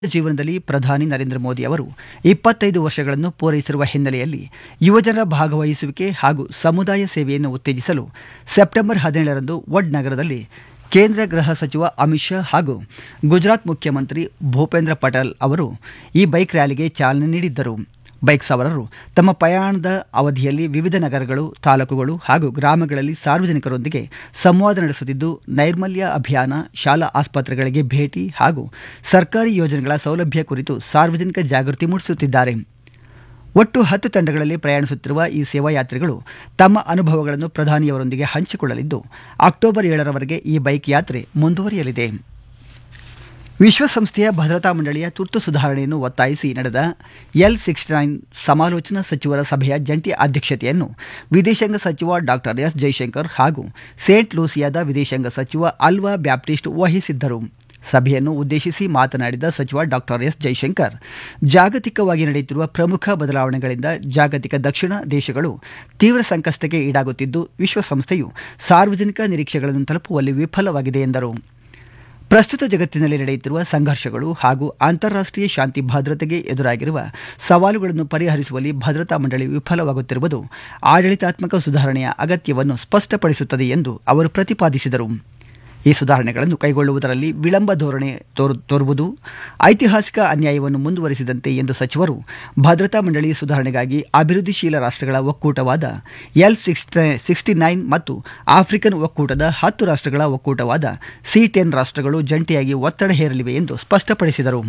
ಜೀವನದಲ್ಲಿ ಪ್ರಧಾನಿ ನರೇಂದ್ರ ಮೋದಿ ಅವರು ಇಪ್ಪತ್ತೈದು ವರ್ಷಗಳನ್ನು ಪೂರೈಸಿರುವ ಹಿನ್ನೆಲೆಯಲ್ಲಿ ಯುವಜನರ ಭಾಗವಹಿಸುವಿಕೆ ಹಾಗೂ ಸಮುದಾಯ ಸೇವೆಯನ್ನು ಉತ್ತೇಜಿಸಲು ಸೆಪ್ಟೆಂಬರ್ ಹದಿನೇಳರಂದು ವಡ್ ನಗರದಲ್ಲಿ ಕೇಂದ್ರ ಗೃಹ ಸಚಿವ ಅಮಿತ್ ಶಾ ಹಾಗೂ ಗುಜರಾತ್ ಮುಖ್ಯಮಂತ್ರಿ ಭೂಪೇಂದ್ರ ಪಟೇಲ್ ಅವರು ಈ ಬೈಕ್ ರ್ಯಾಲಿಗೆ ಚಾಲನೆ ನೀಡಿದ್ದರು ಬೈಕ್ ಸವಾರರು ತಮ್ಮ ಪ್ರಯಾಣದ ಅವಧಿಯಲ್ಲಿ ವಿವಿಧ ನಗರಗಳು ತಾಲೂಕುಗಳು ಹಾಗೂ ಗ್ರಾಮಗಳಲ್ಲಿ ಸಾರ್ವಜನಿಕರೊಂದಿಗೆ ಸಂವಾದ ನಡೆಸುತ್ತಿದ್ದು ನೈರ್ಮಲ್ಯ ಅಭಿಯಾನ ಶಾಲಾ ಆಸ್ಪತ್ರೆಗಳಿಗೆ ಭೇಟಿ ಹಾಗೂ ಸರ್ಕಾರಿ ಯೋಜನೆಗಳ ಸೌಲಭ್ಯ ಕುರಿತು ಸಾರ್ವಜನಿಕ ಜಾಗೃತಿ ಮೂಡಿಸುತ್ತಿದ್ದಾರೆ ಒಟ್ಟು ಹತ್ತು ತಂಡಗಳಲ್ಲಿ ಪ್ರಯಾಣಿಸುತ್ತಿರುವ ಈ ಸೇವಾಯಾತ್ರಿಗಳು ತಮ್ಮ ಅನುಭವಗಳನ್ನು ಪ್ರಧಾನಿಯವರೊಂದಿಗೆ ಹಂಚಿಕೊಳ್ಳಲಿದ್ದು ಅಕ್ಟೋಬರ್ ಏಳರವರೆಗೆ ಈ ಬೈಕ್ ಯಾತ್ರೆ ಮುಂದುವರಿಯಲಿದೆ ವಿಶ್ವಸಂಸ್ಥೆಯ ಭದ್ರತಾ ಮಂಡಳಿಯ ತುರ್ತು ಸುಧಾರಣೆಯನ್ನು ಒತ್ತಾಯಿಸಿ ನಡೆದ ಎಲ್ ಸಿಕ್ಸ್ಟಿ ನೈನ್ ಸಮಾಲೋಚನಾ ಸಚಿವರ ಸಭೆಯ ಜಂಟಿ ಅಧ್ಯಕ್ಷತೆಯನ್ನು ವಿದೇಶಾಂಗ ಸಚಿವ ಡಾಕ್ಟರ್ ಎಸ್ ಜೈಶಂಕರ್ ಹಾಗೂ ಸೇಂಟ್ ಲೂಸಿಯಾದ ವಿದೇಶಾಂಗ ಸಚಿವ ಅಲ್ವಾ ಬ್ಯಾಪ್ಟಿಸ್ಟ್ ವಹಿಸಿದ್ದರು ಸಭೆಯನ್ನು ಉದ್ದೇಶಿಸಿ ಮಾತನಾಡಿದ ಸಚಿವ ಡಾಕ್ಟರ್ ಎಸ್ ಜೈಶಂಕರ್ ಜಾಗತಿಕವಾಗಿ ನಡೆಯುತ್ತಿರುವ ಪ್ರಮುಖ ಬದಲಾವಣೆಗಳಿಂದ ಜಾಗತಿಕ ದಕ್ಷಿಣ ದೇಶಗಳು ತೀವ್ರ ಸಂಕಷ್ಟಕ್ಕೆ ಈಡಾಗುತ್ತಿದ್ದು ವಿಶ್ವಸಂಸ್ಥೆಯು ಸಾರ್ವಜನಿಕ ನಿರೀಕ್ಷೆಗಳನ್ನು ತಲುಪುವಲ್ಲಿ ವಿಫಲವಾಗಿದೆ ಎಂದರು ಪ್ರಸ್ತುತ ಜಗತ್ತಿನಲ್ಲಿ ನಡೆಯುತ್ತಿರುವ ಸಂಘರ್ಷಗಳು ಹಾಗೂ ಅಂತಾರಾಷ್ಟ್ರೀಯ ಶಾಂತಿ ಭದ್ರತೆಗೆ ಎದುರಾಗಿರುವ ಸವಾಲುಗಳನ್ನು ಪರಿಹರಿಸುವಲ್ಲಿ ಭದ್ರತಾ ಮಂಡಳಿ ವಿಫಲವಾಗುತ್ತಿರುವುದು ಆಡಳಿತಾತ್ಮಕ ಸುಧಾರಣೆಯ ಅಗತ್ಯವನ್ನು ಸ್ಪಷ್ಟಪಡಿಸುತ್ತದೆ ಎಂದು ಅವರು ಪ್ರತಿಪಾದಿಸಿದರು ಈ ಸುಧಾರಣೆಗಳನ್ನು ಕೈಗೊಳ್ಳುವುದರಲ್ಲಿ ವಿಳಂಬ ಧೋರಣೆ ತೋರು ತೋರುವುದು ಐತಿಹಾಸಿಕ ಅನ್ಯಾಯವನ್ನು ಮುಂದುವರಿಸಿದಂತೆ ಎಂದು ಸಚಿವರು ಭದ್ರತಾ ಮಂಡಳಿ ಸುಧಾರಣೆಗಾಗಿ ಅಭಿವೃದ್ಧಿಶೀಲ ರಾಷ್ಟ್ರಗಳ ಒಕ್ಕೂಟವಾದ ಎಲ್ ಸಿಕ್ಸ್ಟಿ ಸಿಕ್ಸ್ಟಿ ನೈನ್ ಮತ್ತು ಆಫ್ರಿಕನ್ ಒಕ್ಕೂಟದ ಹತ್ತು ರಾಷ್ಟ್ರಗಳ ಒಕ್ಕೂಟವಾದ ಸಿ ಟೆನ್ ರಾಷ್ಟ್ರಗಳು ಜಂಟಿಯಾಗಿ ಒತ್ತಡ ಹೇರಲಿವೆ ಎಂದು ಸ್ಪಷ್ಟಪಡಿಸಿದರು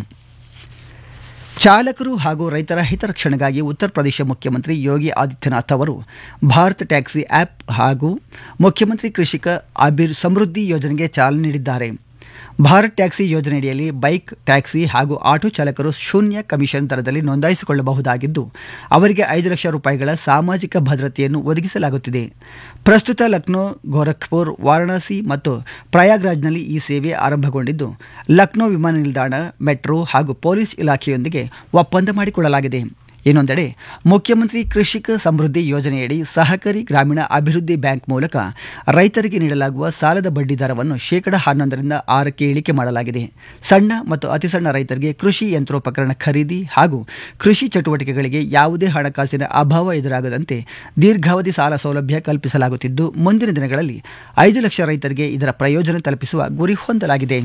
ಚಾಲಕರು ಹಾಗೂ ರೈತರ ಹಿತರಕ್ಷಣೆಗಾಗಿ ಉತ್ತರ ಪ್ರದೇಶ ಮುಖ್ಯಮಂತ್ರಿ ಯೋಗಿ ಆದಿತ್ಯನಾಥ್ ಅವರು ಭಾರತ್ ಟ್ಯಾಕ್ಸಿ ಆ್ಯಪ್ ಹಾಗೂ ಮುಖ್ಯಮಂತ್ರಿ ಕೃಷಿಕ ಅಭಿರ್ ಸಮೃದ್ಧಿ ಯೋಜನೆಗೆ ಚಾಲನೆ ನೀಡಿದ್ದಾರೆ ಭಾರತ್ ಟ್ಯಾಕ್ಸಿ ಯೋಜನೆಯಡಿಯಲ್ಲಿ ಬೈಕ್ ಟ್ಯಾಕ್ಸಿ ಹಾಗೂ ಆಟೋ ಚಾಲಕರು ಶೂನ್ಯ ಕಮಿಷನ್ ದರದಲ್ಲಿ ನೋಂದಾಯಿಸಿಕೊಳ್ಳಬಹುದಾಗಿದ್ದು ಅವರಿಗೆ ಐದು ಲಕ್ಷ ರೂಪಾಯಿಗಳ ಸಾಮಾಜಿಕ ಭದ್ರತೆಯನ್ನು ಒದಗಿಸಲಾಗುತ್ತಿದೆ ಪ್ರಸ್ತುತ ಲಕ್ನೋ ಗೋರಖ್ಪುರ್ ವಾರಣಾಸಿ ಮತ್ತು ಪ್ರಯಾಗ್ರಾಜ್ನಲ್ಲಿ ಈ ಸೇವೆ ಆರಂಭಗೊಂಡಿದ್ದು ಲಕ್ನೋ ವಿಮಾನ ನಿಲ್ದಾಣ ಮೆಟ್ರೋ ಹಾಗೂ ಪೊಲೀಸ್ ಇಲಾಖೆಯೊಂದಿಗೆ ಒಪ್ಪಂದ ಮಾಡಿಕೊಳ್ಳಲಾಗಿದೆ ಇನ್ನೊಂದೆಡೆ ಮುಖ್ಯಮಂತ್ರಿ ಕೃಷಿಕ ಸಮೃದ್ಧಿ ಯೋಜನೆಯಡಿ ಸಹಕಾರಿ ಗ್ರಾಮೀಣ ಅಭಿವೃದ್ಧಿ ಬ್ಯಾಂಕ್ ಮೂಲಕ ರೈತರಿಗೆ ನೀಡಲಾಗುವ ಸಾಲದ ಬಡ್ಡಿ ದರವನ್ನು ಶೇಕಡ ಹನ್ನೊಂದರಿಂದ ಆರಕ್ಕೆ ಇಳಿಕೆ ಮಾಡಲಾಗಿದೆ ಸಣ್ಣ ಮತ್ತು ಅತಿಸಣ್ಣ ರೈತರಿಗೆ ಕೃಷಿ ಯಂತ್ರೋಪಕರಣ ಖರೀದಿ ಹಾಗೂ ಕೃಷಿ ಚಟುವಟಿಕೆಗಳಿಗೆ ಯಾವುದೇ ಹಣಕಾಸಿನ ಅಭಾವ ಎದುರಾಗದಂತೆ ದೀರ್ಘಾವಧಿ ಸಾಲ ಸೌಲಭ್ಯ ಕಲ್ಪಿಸಲಾಗುತ್ತಿದ್ದು ಮುಂದಿನ ದಿನಗಳಲ್ಲಿ ಐದು ಲಕ್ಷ ರೈತರಿಗೆ ಇದರ ಪ್ರಯೋಜನ ತಲುಪಿಸುವ ಗುರಿ ಹೊಂದಲಾಗಿದೆ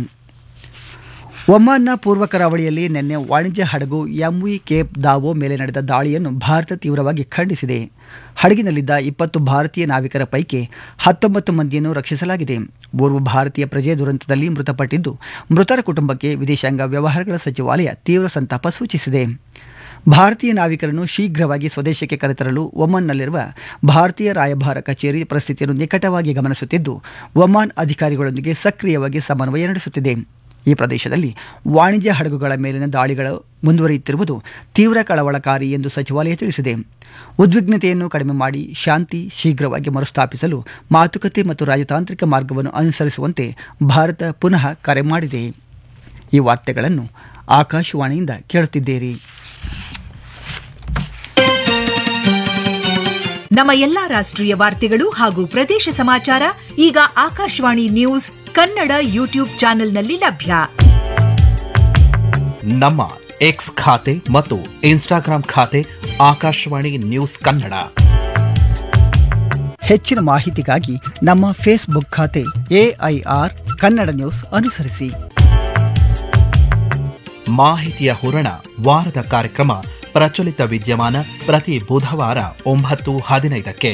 ಒಮಾನ್ನ ಪೂರ್ವ ಕರಾವಳಿಯಲ್ಲಿ ನಿನ್ನೆ ವಾಣಿಜ್ಯ ಹಡಗು ಎಂವಿ ಕೇಪ್ ದಾವೋ ಮೇಲೆ ನಡೆದ ದಾಳಿಯನ್ನು ಭಾರತ ತೀವ್ರವಾಗಿ ಖಂಡಿಸಿದೆ ಹಡಗಿನಲ್ಲಿದ್ದ ಇಪ್ಪತ್ತು ಭಾರತೀಯ ನಾವಿಕರ ಪೈಕಿ ಹತ್ತೊಂಬತ್ತು ಮಂದಿಯನ್ನು ರಕ್ಷಿಸಲಾಗಿದೆ ಓರ್ವ ಭಾರತೀಯ ಪ್ರಜೆ ದುರಂತದಲ್ಲಿ ಮೃತಪಟ್ಟಿದ್ದು ಮೃತರ ಕುಟುಂಬಕ್ಕೆ ವಿದೇಶಾಂಗ ವ್ಯವಹಾರಗಳ ಸಚಿವಾಲಯ ತೀವ್ರ ಸಂತಾಪ ಸೂಚಿಸಿದೆ ಭಾರತೀಯ ನಾವಿಕರನ್ನು ಶೀಘ್ರವಾಗಿ ಸ್ವದೇಶಕ್ಕೆ ಕರೆತರಲು ಒಮಾನ್ನಲ್ಲಿರುವ ಭಾರತೀಯ ರಾಯಭಾರ ಕಚೇರಿ ಪರಿಸ್ಥಿತಿಯನ್ನು ನಿಕಟವಾಗಿ ಗಮನಿಸುತ್ತಿದ್ದು ಒಮಾನ್ ಅಧಿಕಾರಿಗಳೊಂದಿಗೆ ಸಕ್ರಿಯವಾಗಿ ಸಮನ್ವಯ ನಡೆಸುತ್ತಿದೆ ಈ ಪ್ರದೇಶದಲ್ಲಿ ವಾಣಿಜ್ಯ ಹಡಗುಗಳ ಮೇಲಿನ ದಾಳಿಗಳು ಮುಂದುವರಿಯುತ್ತಿರುವುದು ತೀವ್ರ ಕಳವಳಕಾರಿ ಎಂದು ಸಚಿವಾಲಯ ತಿಳಿಸಿದೆ ಉದ್ವಿಗ್ನತೆಯನ್ನು ಕಡಿಮೆ ಮಾಡಿ ಶಾಂತಿ ಶೀಘ್ರವಾಗಿ ಮರುಸ್ಥಾಪಿಸಲು ಮಾತುಕತೆ ಮತ್ತು ರಾಜತಾಂತ್ರಿಕ ಮಾರ್ಗವನ್ನು ಅನುಸರಿಸುವಂತೆ ಭಾರತ ಪುನಃ ಕರೆ ಮಾಡಿದೆ ಈ ವಾರ್ತೆಗಳನ್ನು ಆಕಾಶವಾಣಿಯಿಂದ ಕೇಳುತ್ತಿದ್ದೀರಿ ನಮ್ಮ ಎಲ್ಲಾ ರಾಷ್ಟ್ರೀಯ ವಾರ್ತೆಗಳು ಹಾಗೂ ಪ್ರದೇಶ ಸಮಾಚಾರ ಈಗ ಆಕಾಶವಾಣಿ ನ್ಯೂಸ್ ಕನ್ನಡ ಯೂಟ್ಯೂಬ್ ಚಾನೆಲ್ನಲ್ಲಿ ಲಭ್ಯ ನಮ್ಮ ಎಕ್ಸ್ ಖಾತೆ ಮತ್ತು ಇನ್ಸ್ಟಾಗ್ರಾಂ ಖಾತೆ ಆಕಾಶವಾಣಿ ನ್ಯೂಸ್ ಕನ್ನಡ ಹೆಚ್ಚಿನ ಮಾಹಿತಿಗಾಗಿ ನಮ್ಮ ಫೇಸ್ಬುಕ್ ಖಾತೆ ಎಐಆರ್ ಕನ್ನಡ ನ್ಯೂಸ್ ಅನುಸರಿಸಿ ಮಾಹಿತಿಯ ಹೂರಣ ವಾರದ ಕಾರ್ಯಕ್ರಮ ಪ್ರಚಲಿತ ವಿದ್ಯಮಾನ ಪ್ರತಿ ಬುಧವಾರ ಒಂಬತ್ತು ಹದಿನೈದಕ್ಕೆ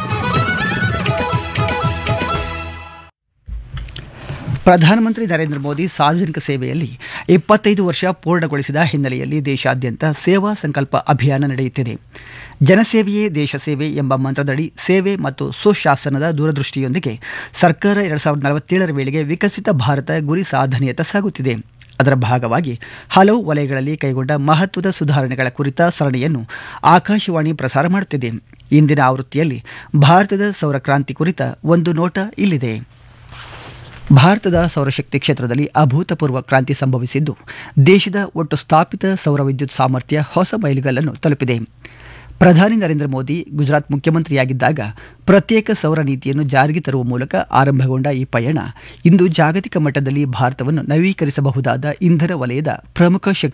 ಪ್ರಧಾನಮಂತ್ರಿ ನರೇಂದ್ರ ಮೋದಿ ಸಾರ್ವಜನಿಕ ಸೇವೆಯಲ್ಲಿ ಇಪ್ಪತ್ತೈದು ವರ್ಷ ಪೂರ್ಣಗೊಳಿಸಿದ ಹಿನ್ನೆಲೆಯಲ್ಲಿ ದೇಶಾದ್ಯಂತ ಸೇವಾ ಸಂಕಲ್ಪ ಅಭಿಯಾನ ನಡೆಯುತ್ತಿದೆ ಜನಸೇವೆಯೇ ದೇಶ ಸೇವೆ ಎಂಬ ಮಂತ್ರದಡಿ ಸೇವೆ ಮತ್ತು ಸುಶಾಸನದ ದೂರದೃಷ್ಟಿಯೊಂದಿಗೆ ಸರ್ಕಾರ ಎರಡು ಸಾವಿರದ ನಲವತ್ತೇಳರ ವೇಳೆಗೆ ವಿಕಸಿತ ಭಾರತ ಗುರಿ ಸಾಧನೆಯತ್ತ ಸಾಗುತ್ತಿದೆ ಅದರ ಭಾಗವಾಗಿ ಹಲವು ವಲಯಗಳಲ್ಲಿ ಕೈಗೊಂಡ ಮಹತ್ವದ ಸುಧಾರಣೆಗಳ ಕುರಿತ ಸರಣಿಯನ್ನು ಆಕಾಶವಾಣಿ ಪ್ರಸಾರ ಮಾಡುತ್ತಿದೆ ಇಂದಿನ ಆವೃತ್ತಿಯಲ್ಲಿ ಭಾರತದ ಸೌರ ಕ್ರಾಂತಿ ಕುರಿತ ಒಂದು ನೋಟ ಇಲ್ಲಿದೆ ಭಾರತದ ಸೌರಶಕ್ತಿ ಕ್ಷೇತ್ರದಲ್ಲಿ ಅಭೂತಪೂರ್ವ ಕ್ರಾಂತಿ ಸಂಭವಿಸಿದ್ದು ದೇಶದ ಒಟ್ಟು ಸ್ಥಾಪಿತ ಸೌರ ವಿದ್ಯುತ್ ಸಾಮರ್ಥ್ಯ ಹೊಸ ಮೈಲಿಗಲ್ಲನ್ನು ತಲುಪಿದೆ ಪ್ರಧಾನಿ ನರೇಂದ್ರ ಮೋದಿ ಗುಜರಾತ್ ಮುಖ್ಯಮಂತ್ರಿಯಾಗಿದ್ದಾಗ ಪ್ರತ್ಯೇಕ ಸೌರ ನೀತಿಯನ್ನು ಜಾರಿಗೆ ತರುವ ಮೂಲಕ ಆರಂಭಗೊಂಡ ಈ ಪಯಣ ಇಂದು ಜಾಗತಿಕ ಮಟ್ಟದಲ್ಲಿ ಭಾರತವನ್ನು ನವೀಕರಿಸಬಹುದಾದ ಇಂಧನ ವಲಯದ ಪ್ರಮುಖ ಶಕ್ತಿ